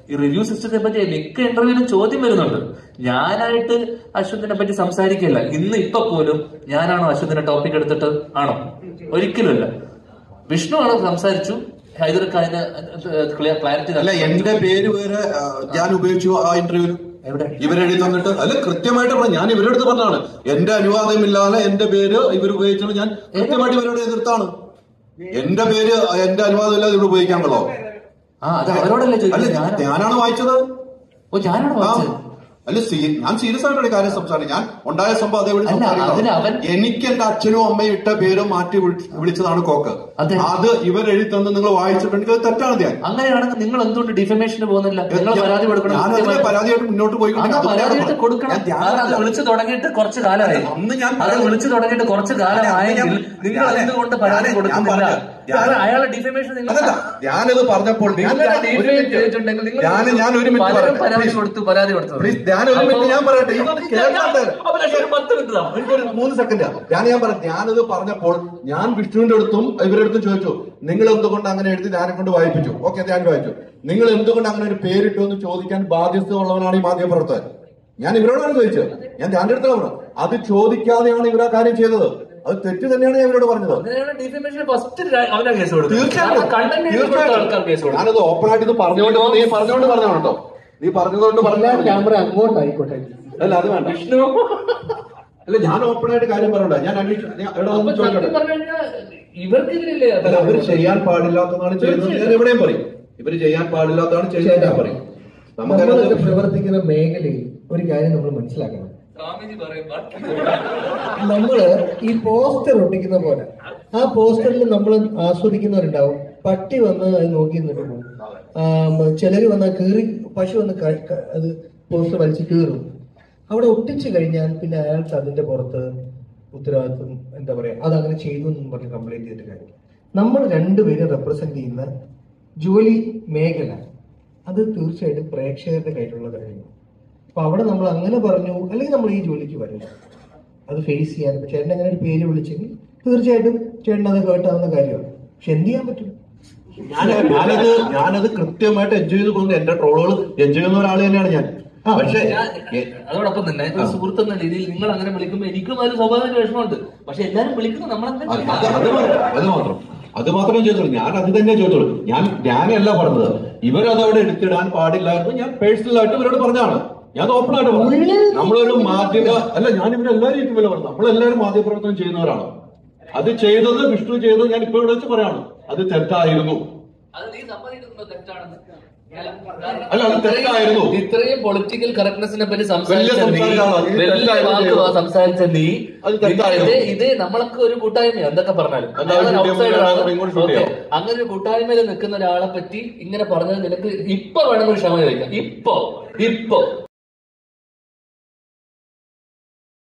ഈ റിവ്യൂ സിസ്റ്റത്തെ പറ്റി മിക്ക ഇന്റർവ്യൂവിലും ചോദ്യം വരുന്നുണ്ട് ഞാനായിട്ട് അശ്വന്തിനെ പറ്റി സംസാരിക്കില്ല ഇന്ന് ഇപ്പൊ പോലും ഞാനാണോ അശ്വന്തിന്റെ ടോപ്പിക് എടുത്തിട്ട് ആണോ ഒരിക്കലുമല്ല വിഷ്ണു ആണോ സംസാരിച്ചു ഹൈദർക്ക് അതിന് ക്ലിയർ ക്ലാരിറ്റി അല്ല എന്റെ പേര് വേറെ ആ, ഞാൻ ഉപയോഗിച്ചു ആ ഇന്റർവ്യൂവിൽ എവിടെ ഇവരെഴുതി തന്നിട്ട് അല്ല കൃത്യമായിട്ട് പറഞ്ഞു ഞാൻ ഇവരുടെ അടുത്ത് പറഞ്ഞാണ് എന്റെ അനുവാദമില്ലാതെ എന്റെ പേര് ഇവർ ഉപയോഗിച്ചാൽ ഞാൻ കൃത്യമായിട്ട് ഇവരോട് എതിർത്താണ് എന്റെ പേര് എന്റെ അനുവാദം ഇല്ലാതെ ഇവിടെ ഉപയോഗിക്കാൻ കൊള്ളോ ആ അത് അവരോടല്ലേ അല്ല ചോദിച്ചത് ഞാൻ ഞാനാണ് വായിച്ചത് ഓ ഞാനാണോ ആ. വായിച്ചത് അല്ല സീ- ഞാൻ സീരിയസ് ആയിട്ടാണ് കാര്യം സംസാരിക്കും ഞാൻ ഉണ്ടായ സംഭവം അതേ അല്ല, അതിന് അവൻ- എനിക്ക് എന്റെ അച്ഛനും അമ്മയും ഇട്ട പേര് മാറ്റി വിളി- വിളിച്ചതാണ് കോക്ക് അതെ. അത് ഇവർ എഴുതി തന്ന് നിങ്ങൾ വായിച്ചിട്ടുണ്ടെങ്കിൽ അത് തെറ്റാണ് ഞാൻ അങ്ങനെയാണെങ്കിൽ നിങ്ങൾ എന്തുകൊണ്ട് ഡിഫമേഷന് പോകുന്നില്ല നിങ്ങൾ പരാതി കൊടുക്കണം ഞാൻ അതിനെ കൃത്യമായി. പരാതിയായിട്ട് മുന്നോട്ട് അന്ന് പോയിക്കൊണ്ടിരിക്കുകയാണ്. പരാതിയായിട്ട് അതുകൊണ്ടാണ് കൊടുക്കണം ഞാൻ ധ്യാനം കാരണം അത് വിളിച്ചു തുടങ്ങിയിട്ട് കുറച്ച് കാലമായി അന്ന് ഞാൻ അത് പറഞ്ഞു. വിളിച്ചു തുടങ്ങിയിട്ട് കുറച്ച് കാലമായെങ്കിൽ ഞാൻ- നിങ്ങൾ ഞാൻ- എന്തുകൊണ്ട് പരാതി ഞാൻ കൊടുക്കുന്നില്ല പറഞ്ഞു. ഞാൻ- കാരണം അയാളെ ഡിഫമേഷൻ നിങ്ങൾ അതല്ല ഞാനിത് പറഞ്ഞപ്പോൾ ഞാൻ നിങ്ങൾ ഒരു defame മിനിറ്റ്. ചെയ്തിട്ടുണ്ടെങ്കിൽ നിങ്ങൾ ഞാൻ ഞാൻ ഒരു മിനിറ്റ് പലരും പറയട്ടെ. പരാതി Please. കൊടുത്തു പരാതി കൊടുത്തു Please, ഞാൻ ഒരു മിനിറ്റ് ഞാൻ പറയട്ടെ ഇതൊന്ന് കേൾക്കാത്ത അപ്പൊ ഒരു പത്ത് മിനിറ്റ് താ. എനിക്കൊരു മൂന്ന് സെക്കൻഡ് ഞാൻ ഞാൻ പറയാം ഞാനിത് പറഞ്ഞപ്പോൾ ഞാൻ വിഷ്ണുവിന്റെ അടുത്തും ഇവരുടെ അടുത്തും ചോദിച്ചു നിങ്ങൾ എന്തുകൊണ്ട് അങ്ങനെ എഴുതി ഞാനെ കൊണ്ട് വായിപ്പിച്ചു ഓക്കെ ഞാൻ വായിച്ചു നിങ്ങൾ എന്തുകൊണ്ട് അങ്ങനെ ഒരു പേരിട്ടു എന്ന് ചോദിക്കാൻ ബാധ്യത ഉള്ളവനാണ് ഈ മാധ്യമപ്രവർത്തകൻ ഞാൻ ഇവരോടാണ് ചോദിച്ചത് ഞാൻ ഞാൻ അടുത്താണ് പറഞ്ഞു അത് ചോദിക്കാതെയാണ് ഇവർ ആ കാര്യം ചെയ്തത് അത് തെറ്റ് തന്നെയാണ് ഞാൻ ഇവരോട് പറഞ്ഞത് അങ്ങനെയാണ് ഡിഫമേഷൻ ഫസ്റ്റ് അവനാ കേസ് കൊടുത്തത് തീർച്ചയായിട്ടും കണ്ടന്റ് ആൾക്കാർ കേസ് കൊടുത്തു ഞാനത് ഓപ്പൺ ആയിട്ട് ഇത് പറഞ്ഞുകൊണ്ട് നീ പറഞ്ഞുകൊണ്ട് പറഞ്ഞാണ് കേട്ടോ നീ പറഞ്ഞതുകൊണ്ട് എല്ലാ പറഞ്ഞാണ് ക്യാമറ അങ്ങോട്ടായിക്കോട്ടെ അല്ല അത് വേണ്ട വിഷ്ണു അല്ല ഞാൻ ഓപ്പൺ ആയിട്ട് കാര്യം പറയണ്ട ഞാൻ അന്വേഷിച്ചു ഞാൻ എവിടെ അപ്പൊ ഒന്ന് ചോദിക്കട്ടെ സത്യം പറഞ്ഞു കഴിഞ്ഞാൽ ഇവർക്കെതിരല്ലേ അത്? അല്ല അവര് ചെയ്യാൻ പാടില്ലാത്തതാണ് ചെയ്യുന്നത് ഞാൻ എവിടെയും പറയും ഇവര് ചെയ്യാൻ പാടില്ലാത്തതാണ് ചെയ്യുന്നത് ഞാൻ പറയും നമ്മളൊക്കെ നമുക്കതിനകത്ത് പ്രവർത്തിക്കുന്ന മേഖലയിൽ ഒരു കാര്യം നമ്മൾ മനസ്സിലാക്കണം സ്വാമിജി പറയും ബാക്കി നമ്മള് ഈ പോസ്റ്റർ ഒട്ടിക്കുന്ന പോലെ ആ പോസ്റ്ററിൽ നമ്മൾ ആസ്വദിക്കുന്നവരുണ്ടാവും പട്ടി വന്ന് അത് നോക്കി നിന്നിട്ട് പോകും ആ, മ- ചിലര് വന്ന് കീറി പശു വന്ന് ക- ക- അത് പോസ്റ്റർ വലിച്ച് കീറും അവിടെ ഒട്ടിച്ചു കഴിഞ്ഞാൽ പിന്നെ അയാൾക്ക് അതിന്റെ പുറത്ത് ഉത്തരവാദിത്വം എന്താ പറയാ അത് അങ്ങനെ ചെയ്തു എന്നും പറഞ്ഞ് കംപ്ലൈന്റ് ചെയ്തിട്ട് കാര്യം നമ്മൾ രണ്ടുപേരും റെപ്രസെന്റ് ചെയ്യുന്ന ജോലി മേഖല അത് തീർച്ചയായിട്ടും പ്രേക്ഷകരുടെ കയ്യിലുള്ള കാര്യമാണ് അപ്പൊ അവിടെ നമ്മൾ അങ്ങനെ പറഞ്ഞു അല്ലെങ്കിൽ നമ്മൾ ഈ ജോലിക്ക് വരില്ല അത് ഫേസ് ചെയ്യാൻ ഇപ്പൊ ചേട്ടൻ അങ്ങനെ ഒരു പേര് വിളിച്ചെങ്കിൽ തീർച്ചയായിട്ടും ചേട്ടൻ അത് കേട്ടാവുന്ന കാര്യമാണ് പക്ഷെ എന്ത് ചെയ്യാൻ പറ്റും ഞാൻ ഞാനത് ഞാനത് കൃത്യമായിട്ട് എൻജോയ് ചെയ്ത് പോകുന്നത് എന്റെ ട്രോളുകൾ എൻജോയ് ചെയ്യുന്ന ഒരാൾ തന്നെയാണ് ഞാൻ പക്ഷേ ഞാൻ- അതോടൊപ്പം തന്നെ ഒരു സുഹൃത്ത് എന്ന രീതിയിൽ നിങ്ങൾ അങ്ങനെ വിളിക്കുമ്പോൾ എനിക്കും അതിൽ സ്വാഭാവിക വിഷമമുണ്ട് പക്ഷെ എല്ലാരും വിളിക്കുന്നത് നമ്മളെന്താ അത് അത് അത് മാത്രം അത് മാത്രം അത് മാത്രമേ ചോദിച്ചുള്ളൂ ഞാൻ അത് തന്നെ ചോദിച്ചുള്ളൂ ഞാൻ ഞാനല്ല പറഞ്ഞത് ഇവരത് അവിടെ എടുത്തിടാൻ പാടില്ലായിരുന്നു ഞാൻ പേഴ്സണൽ ആയിട്ട് ഇവരോട് പറഞ്ഞാണ് ഞാൻ ഓപ്പൺ ആയിട്ട് പറഞ്ഞു നമ്മളൊരു മാധ്യമ അല്ല ഞാൻ ഇവരെല്ലാവരും ഇതുപോലെ പറഞ്ഞു നമ്മളെല്ലാവരും മാധ്യമപ്രവർത്തനം ചെയ്യുന്നവരാണ് അത് ചെയ്തത് വിഷ്ണു ചെയ്തത് ഞാൻ ഇപ്പോൾ ഇവിടെ വെച്ച് പറയാണ് അത് തെറ്റായിരുന്നു അത് നീ സമ്മതിക്കുന്നത് തെറ്റാണെന്ന് അല്ല, അത് തെറ്റായിരുന്നു. ഇത്രയും പൊളിറ്റിക്കൽ കറക്റ്റ്നെസിനെ പറ്റി വലിയ സംസാരിച്ച നീ സംസാരമാണ്. ഇത് വലിയ തെറ്റായിരുന്നു വാക്ക് ചെയ്തത്. സംസാരിച്ച നീ അത് തെറ്റായിരുന്നു. ഇത് ഇത് നമ്മളൊക്കെ ഒരു കൂട്ടായ്മ എന്തൊക്കെ പറഞ്ഞാലും എന്താ ഞാൻ ഒരു shoot ചെയ്യാൻ outsider ആണ്. പോകുന്നത്? ഇങ്ങോട്ട് shoot Okay. ചെയ്യാം. അങ്ങനെ ഒരു കൂട്ടായ്മയിൽ നിൽക്കുന്ന ഒരാളെ പറ്റി ഇങ്ങനെ പറഞ്ഞത് നിനക്ക് ഇപ്പൊ വേണമെങ്കിൽ ക്ഷമ ചോദിക്കാം ഇപ്പൊ ഇപ്പൊ